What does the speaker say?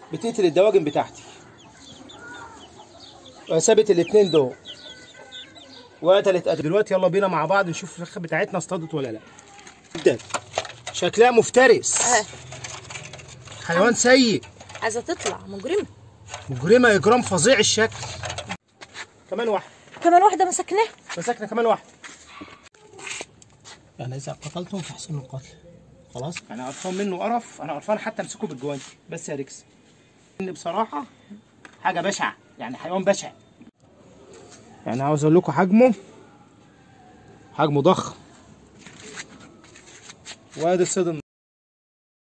بتقتل الدواجن بتاعتي وسابت الاتنين دول وقتلت قتل دلوقتي يلا بينا مع بعض نشوف الفراخ بتاعتنا اصطادت ولا لا جدا شكلها مفترس اه حيوان سيء عايزه تطلع مجرمه مجرمه اجرام فظيع الشكل كمان واحد كمان واحده مسكناها مسكنا كمان واحد يعني اذا قتلتم فاحسنوا القتل خلاص انا قرفان منه قرف انا قرفان حتى امسكه بالجوانتي بس يا ريكس ان بصراحه حاجه بشعه يعني حيوان بشع يعني عاوز اقول لكم حجمه حجمه ضخم وادي الصيد